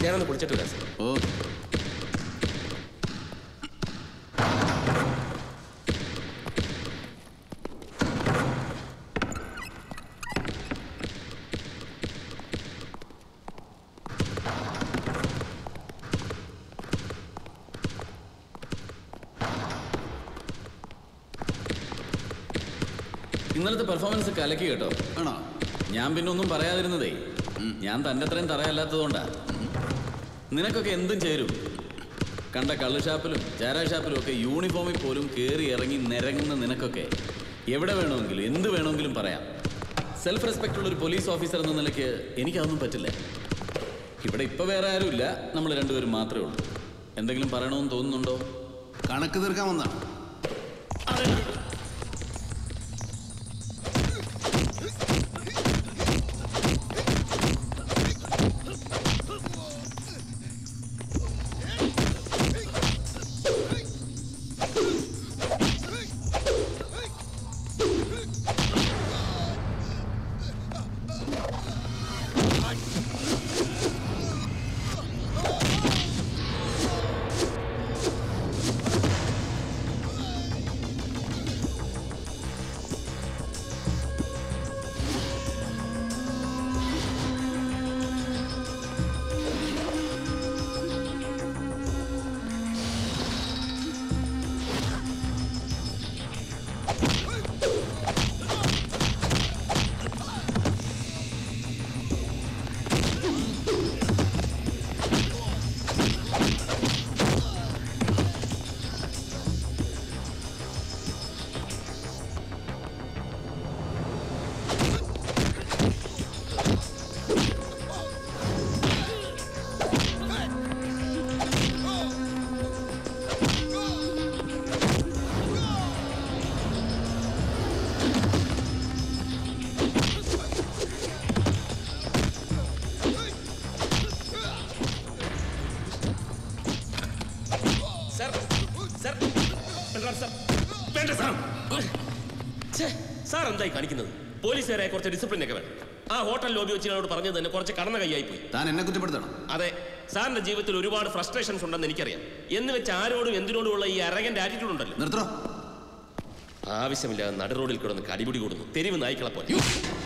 ഞാനൊന്ന് കുളിച്ചിട്ട് വരാം സാർ ഓ ഇന്നലത്തെ പെർഫോമൻസ് കലക്കി കേട്ടോ ആണോ ഞാൻ പിന്നെ ഒന്നും പറയാതിരുന്നതേ ഞാൻ തന്റെ അത്രയും തറയല്ലാത്തതുകൊണ്ടാ നിനക്കൊക്കെ എന്തും ചേരും കണ്ട കള്ള് ഷാപ്പിലും ചാരാ ഷാപ്പിലും ഒക്കെ യൂണിഫോമിൽ പോലും കയറി ഇറങ്ങി നിരങ്ങുന്ന നിനക്കൊക്കെ എവിടെ വേണമെങ്കിലും എന്ത് വേണമെങ്കിലും പറയാം സെൽഫ് റെസ്പെക്റ്റ് ഉള്ള ഒരു പോലീസ് ഓഫീസർ എന്ന നിലയ്ക്ക് എനിക്കതൊന്നും പറ്റില്ല ഇവിടെ ഇപ്പൊ വേറെ ആരുമില്ല നമ്മൾ രണ്ടുപേരും മാത്രമേ ഉള്ളൂ എന്തെങ്കിലും പറയണമെന്ന് തോന്നുന്നുണ്ടോ കണക്ക് തീർക്കാൻ വന്നാണ് സാർ സാർ ബൽറാം സാർ വേണ്ട സാർ ഛേ, സാർ എന്തായി കാണിക്കുന്നത് പോലീസുകാരെ കുറച്ച് ഡിസിപ്ലിൻ ഒക്കെ വേണം ആ ഹോട്ടൽ ലോബി വെച്ച് എന്നോട് പറഞ്ഞത് തന്നെ കുറച്ച് കടന്ന കൈയായി പോയി താൻ എന്നെ കുറ്റപ്പെടുത്തണം അതെ സാറിന്റെ ജീവിതത്തിൽ ഒരുപാട് ഫ്രസ്ട്രേഷൻസ് ഉണ്ടെന്ന് എനിക്കറിയാം എന്ന് വെച്ച് ആരോടും എന്തിനോടുമുള്ള ഈ അരകന്റെ ആറ്റിറ്റ്യൂഡ് ഉണ്ടല്ലോ നിർത്തോ ആവശ്യമില്ലാതെ നടു റോഡിൽ കിടന്ന് കടിപിടി കൂടുന്നു തെരുവ് നായ്ക്കളെ പോലെ